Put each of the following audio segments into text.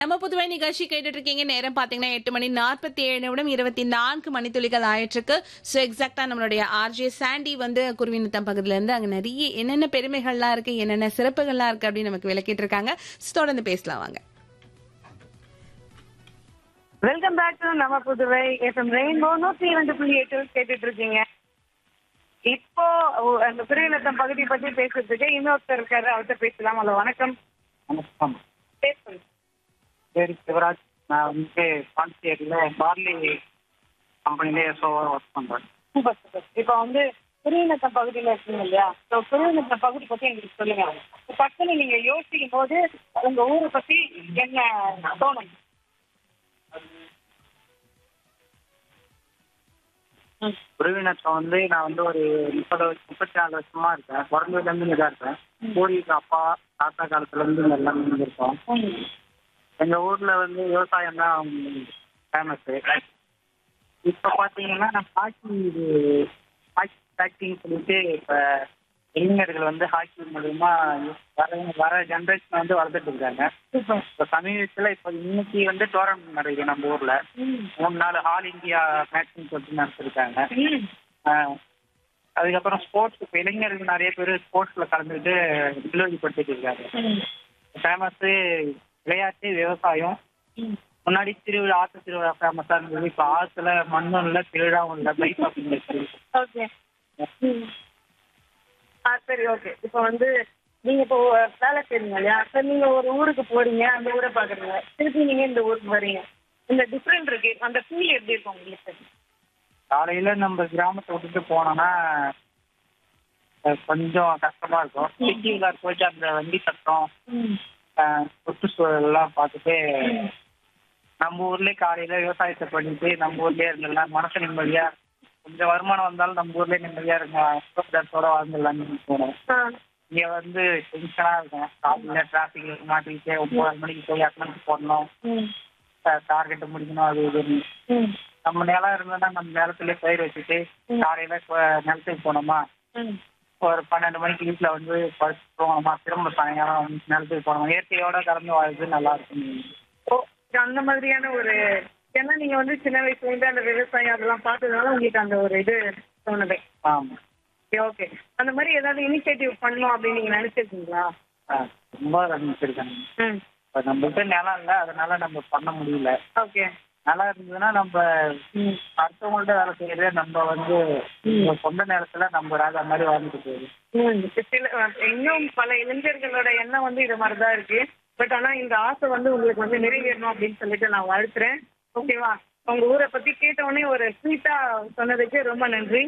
நம்ம புதுவை நிகழ்ச்சி கேட்டுட்டு இருக்கீங்க நேரம் பாத்தீங்கன்னா எட்டு மணி நாற்பத்தி ஏழு நிமிடம் இருபத்தி நான்கு மணித்துளிகள் ஆயிட்டிருக்கு ஸோ எக்ஸாக்டா நம்மளுடைய ஆர்ஜே சாண்டி வந்து குருவினத்தம் பகுதியில இருந்து அங்க நிறைய என்னென்ன பெருமைகள்லாம் இருக்கு என்னென்ன சிறப்புகள்லாம் இருக்கு அப்படின்னு நமக்கு விளக்கிட்டு இருக்காங்க So, தொடர்ந்து பேசலாம் வாங்க வெல்கம் பேக் டு நம்ம புதுவை எஃப்எம் ரெயின்போ நூத்தி இரண்டு புள்ளி எட்டு கேட்டுட்டு இருக்கீங்க இப்போ ஒ- அந்த பிரிவினத்தம் பகுதி பத்தி பேசுறதுக்கு இன்னொருத்தர் இருக்காரு அவர்கிட்ட பேசலாம் ஹலோ வணக்கம் வணக்கம் பேசுங்க பேர் சிவராஜ் நான் வந்து பாண்டிச்சேரியில் பார்லி கம்பெனிலே எஸ்ஓவாக ஒர்க் பண்ணுறேன் சூப்பர் சூப்பர் இப்போ வந்து பிரிவினத்தம் பகுதியில இருக்கீங்க இல்லையா ஸோ பிரிவினத்தம் பகுதி பத்தி எங்களுக்கு சொல்லுங்க இப்ப டக்குன்னு நீங்க யோசிக்கும் போது உங்க ஊரை பத்தி என்ன தோணும் ம். குருவினத்தம் வந்து நான் வந்து ஒரு முப்பது வருஷம் முப்பத்தி நாலு வருஷமா இருக்கேன் பிறந்ததுலேருந்து இங்கே தான் இருக்கேன் பூர்வீக அப்பா தாத்தா காலத்துலேருந்து இங்கே எல்லாம் இங்கே இருக்கோம் ம். எங்கள் ஊரில் வந்து விவசாயம் தான் ஃபேமஸ்ஸு இப்போ பார்த்தீங்கன்னா ஹாக்கி இது ஹாக்கி டாக்டின்னு சொல்லிட்டு இப்போ இளைஞர்கள் வந்து ஹாக்கி மூலியமா வர வர ஜென்ரேஷன் வந்து வளர்த்துட்டு இருக்காங்க சூப்பர் இப்போ சமீபத்தில் இப்போ இன்னைக்கு வந்து டோர்னமெண்ட் நடக்குது நம்ம ஊரில் ம். மூணு நாள் ஆல் இந்தியா மேட்ச்னு சொல்லிட்டு நடத்திருக்காங்க ம். ஆஹ் அதுக்கப்புறம் ஸ்போர்ட்ஸ் இப்போ இளைஞர்கள் நிறைய பேர் ஸ்போர்ட்ஸில் கலந்துக்கிட்டு நிலவரிப்பட்டு இருக்காங்க ம். ஃபேமஸு விளையாட்டு விவசாயம் ம். முன்னாடி திருவிழா ஆற்று திருவிழா ஃபேமஸாக இருந்தது இப்போ ஆற்றுல மண்ணும் இல்லை திருவிழாவும் இல்லை பைக் வாக்கிங் இருக்கு ஓகே ம். ஆ சரி ஓகே இப்போ வந்து நீங்க இப்போ வேலை செய்றீங்க இல்லையா சார் நீங்க ஒரு ஊருக்கு போறீங்க அந்த ஊரை பாக்குறீங்க திருப்பி நீங்க இந்த ஊருக்கு வரீங்க இந்த டிஃப்ரெண்ட் இருக்கு அந்த ஃபீல் எப்படி இருக்கும் உங்களுக்கு காலையில நம்ம கிராமத்தை விட்டுட்டு போனோம்னா அஹ் கொஞ்சம் கஷ்டமா இருக்கும் சிட்டியில போயிட்டு அந்த வண்டி சத்தம் ம். அஹ் சுற்றுச்சூழல் எல்லாம் பார்த்துட்டு நம்ம ஊர்லயே காலையில விவசாயத்தை பண்ணிட்டு நம்ம ஊர்லயே இருந்துடலாம் மனசு நிம்மதியா கொஞ்சம் வருமானம் வந்தாலும் நம்ம ஊர்லயே நிம்மதியா இருங்க சுகத்தோட வாழ்ந்துடலாம்னு போனோம் ஆ. இங்க வந்து டென்ஷனா இருக்கும் காலையில டிராபிக்ல மாட்டிக்கிட்டு ஒன்பது மணிக்கு போய் அட்டனன்ஸ் போடணும் ம். டார்கெட் முடிக்கணும் அது இதுன்னு ம். நம்ம நிலம் இருந்ததுன்னா நம்ம நிலத்துல பயிர் வச்சுட்டு காலையில கொ- நிலத்துக்கு போனோமா ம். ஒரு பன்னெண்டு மணிக்கு வீட்டுல வந்து படுத்து போனோமா திரும்ப சாயங்காலம் வந்து நிலத்துக்கு போனோமா இயற்கையோட கலந்து வாழ்றது நல்லா இருக்கும் ஓ அந்த மாதிரியான ஒரு ஏன்னா நீங்க வந்து சின்ன வயசுல இருந்து அந்த விவசாயம் அதெல்லாம் பார்த்ததுனால உங்களுக்கு அந்த ஒரு இது தோணுது ஆமா ஓகே அந்த மாதிரி ஏதாவது இனிஷியேட்டிவ் பண்ணணும் அப்படின்னு நீங்க நினைச்சிருக்கீங்களா ஆ, ரொம்ப ரசிச்சிருக்காங்க ம் இப்ப நம்மகிட்ட நிலம் இல்லை அதனால நம்ம பண்ண முடியல ஓகே நிலம் இருந்ததுன்னா நம்ம ம் அடுத்தவங்கள்ட்ட வேலை செய்யறதே நம்ம வந்து நம்ம சொந்த நேரத்துல நம்ம ராஜா மாதிரி வாழ்ந்துட்டு போகுது ம். சில இன்னும் பல இளைஞர்களோட எண்ணம் வந்து இது மாதிரி தான் இருக்கு பட் ஆனா இந்த ஆசை வந்து உங்களுக்கு வந்து நிறைவேறணும் அப்படின்னு சொல்லிட்டு நான் வாழ்த்துறேன் ஓகேவா உங்க ஊரை பத்தி கேட்ட உடனே ஒரு ஸ்வீட்டா சொன்னதுக்கு ரொம்ப நன்றி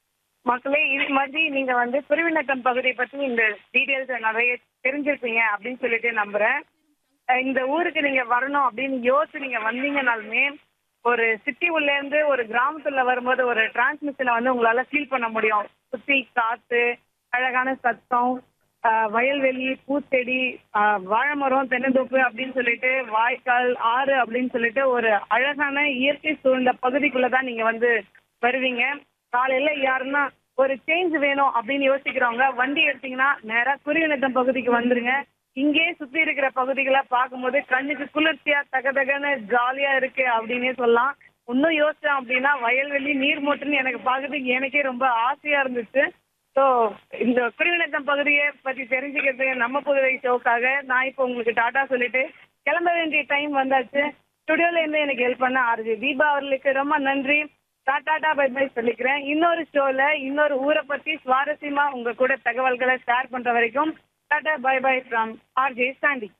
மக்களே இது மாதிரி நீங்க வந்து பிரிவினக்கம் பகுதியை பத்தி இந்த டீடைல்ஸ் நிறைய தெரிஞ்சிருப்பீங்க அப்படின்னு சொல்லிட்டு நம்புறேன் அஹ் இந்த ஊருக்கு நீங்க வரணும் அப்படின்னு யோசிச்சு நீங்க வந்தீங்கனாலுமே ஒரு சிட்டி உள்ள இருந்து ஒரு கிராமத்துல வரும்போது ஒரு டிரான்ஸ்மிஷனை வந்து உங்களால ஃபீல் பண்ண முடியும் சுத்தி காத்து அழகான சத்தம் ஆஹ் வயல்வெளி பூச்செடி ஆஹ் வாழைமரம் தென்னந்தோப்பு அப்படின்னு சொல்லிட்டு வாய்க்கால் ஆறு அப்படின்னு சொல்லிட்டு ஒரு அழகான இயற்கை சூழ்ந்த பகுதிக்குள்ள தான் நீங்க வந்து வருவீங்க காலையில யாருன்னா ஒரு சேஞ்ச் வேணும் அப்படின்னு யோசிக்கிறவங்க வண்டி எடுத்தீங்கன்னா நேரா குருவினத்தம் பகுதிக்கு வந்துருங்க இங்கேயே சுத்தி இருக்கிற பகுதிகளை பார்க்கும்போது கண்ணுக்கு குளிர்ச்சியா தகதகன்னு ஜாலியா இருக்கு அப்படின்னே சொல்லலாம் இன்னும் யோசிச்சோம் அப்படின்னா வயல்வெளி நீர் மோட்டுன்னு எனக்கு பார்க்கறதுக்கு எனக்கே ரொம்ப ஆசையா இருந்துச்சு ஸோ இந்த குருவினத்தம் பகுதியை பத்தி தெரிஞ்சுக்கிறதுக்கு நம்ம புதுவை ஷோக்காக நான் இப்போ உங்களுக்கு டாடா சொல்லிட்டு கிளம்ப வேண்டிய டைம் வந்தாச்சு ஸ்டுடியோல இருந்து எனக்கு ஹெல்ப் பண்ண ஆர்ஜி தீபா அவர்களுக்கு ரொம்ப நன்றி டாடா பை பை சொல்லிக்கிறேன் இன்னொரு ஷோல இன்னொரு ஊரை பத்தி சுவாரஸ்யமா உங்க கூட தகவல்களை ஷேர் பண்ற வரைக்கும் tata bye bye from RJ Sandy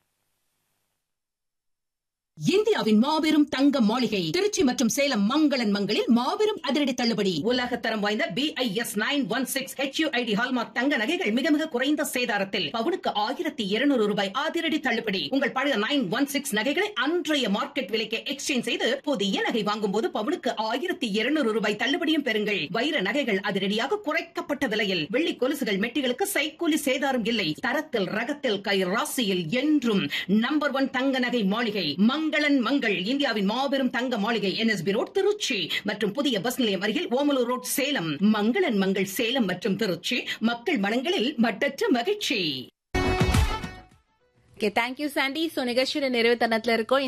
இந்தியாவின் மாபெரும் தங்க மாளிகை திருச்சி மற்றும் சேலம் மங்களன் மங்களில் மாபெரும் அதிரடி தள்ளுபடி உலக தரம் வாய்ந்த BIS nine one six HUID hallmark தங்க நகைகள் மிக மிக குறைந்த சேதாரத்தில் பவுனுக்கு ஆயிரத்தி இருநூறு ரூபாய் அதிரடி தள்ளுபடி உங்கள் பழைய நைன் ஒன் சிக்ஸ் நகைகளை அன்றைய மார்க்கெட் விலைக்கு எக்ஸ்சேஞ்ச் செய்து புதிய நகை வாங்கும் போது பவுனுக்கு ஆயிரத்தி இருநூறு ரூபாய் தள்ளுபடியும் பெறுங்கள் வைர நகைகள் அதிரடியாக குறைக்கப்பட்ட விலையில் வெள்ளி கொலுசுகள் மெட்டிகளுக்கு சைக்கூலி சேதாரம் இல்லை தரத்தில் ரகத்தில் கை ராசியில் என்றும் நம்பர் ஒன் தங்க நகை மாளிகை மங்களன் மங்கள் இந்தியாவின் மாபெரும் தங்க மாளிகை என்எஸ்பி ரோட் திருச்சி மற்றும் புதிய பஸ் நிலையம் அருகில் ஓமலூர் ரோட் சேலம் மங்களன் மங்கள் சேலம் மற்றும் திருச்சி மக்கள் மனங்களில் மட்டற்ற மகிழ்ச்சி ஓகே தேங்க்யூ சாண்டி ஸோ நிகழ்ச்சியோட நிறைவு தருணத்துல இருக்கோம்